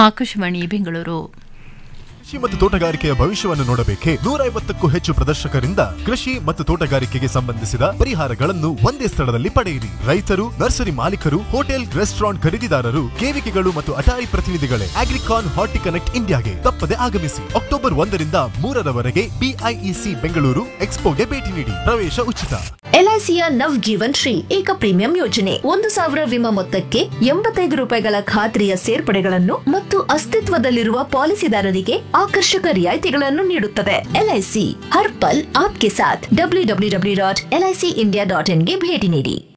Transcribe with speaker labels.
Speaker 1: ಆಕಾಶವಾಣಿ ಬೆಂಗಳೂರು
Speaker 2: ಕೃಷಿ ಮತ್ತು ತೋಟಗಾರಿಕೆಯ ಭವಿಷ್ಯವನ್ನು ನೋಡಬೇಕೆ ನೂರ ಐವತ್ತಕ್ಕೂ ಹೆಚ್ಚು ಪ್ರದರ್ಶಕರಿಂದ ಕೃಷಿ ಮತ್ತು ತೋಟಗಾರಿಕೆಗೆ ಸಂಬಂಧಿಸಿದ ಪರಿಹಾರಗಳನ್ನು ಒಂದೇ ಸ್ಥಳದಲ್ಲಿ ಪಡೆಯಿರಿ ರೈತರು ನರ್ಸರಿ ಮಾಲೀಕರು ಹೋಟೆಲ್ ರೆಸ್ಟೋರೆಂಟ್ ಖರೀದಿದಾರರು ಕೇವಿಕೆಗಳು ಮತ್ತು ಅಟಾರಿ ಪ್ರತಿನಿಧಿಗಳೇ ಅಗ್ರಿಕಾನ್ ಹಾರ್ಟಿ ಕನೆಕ್ಟ್ ಇಂಡಿಯಾಗೆ ತಪ್ಪದೆ ಆಗಮಿಸಿ ಅಕ್ಟೋಬರ್ ಒಂದರಿಂದ ಮೂರರವರೆಗೆ ಬಿಐಇಸಿ ಬೆಂಗಳೂರು ಎಕ್ಸ್ಪೋಗೆ ಭೇಟಿ ನೀಡಿ ಪ್ರವೇಶ ಉಚಿತ
Speaker 3: ಎಲ್ಐಸಿಯ ನವ್ ಜೀವನ್ ಶ್ರೀ ಏಕ ಪ್ರೀಮಿಯಂ ಯೋಜನೆ ಒಂದು ಸಾವಿರ ವಿಮಾ ಮೊತ್ತಕ್ಕೆ ಎಂಬತ್ತೈದು ರೂಪಾಯಿಗಳ ಖಾತ್ರಿಯ ಸೇರ್ಪಡೆಗಳನ್ನು ಮತ್ತು ಅಸ್ತಿತ್ವದಲ್ಲಿರುವ ಪಾಲಿಸಿದಾರರಿಗೆ ಆಕರ್ಷಕ ರಿಯಾಯಿತಿಗಳನ್ನು ನೀಡುತ್ತದೆ ಎಲ್ಐಸಿ ಹರ್ ಪಲ್ ಆಪ್ಗೆ ಸಾಥ್ W W W dot LIC India dot ಇನ್ಗೆ ಭೇಟಿ ನೀಡಿ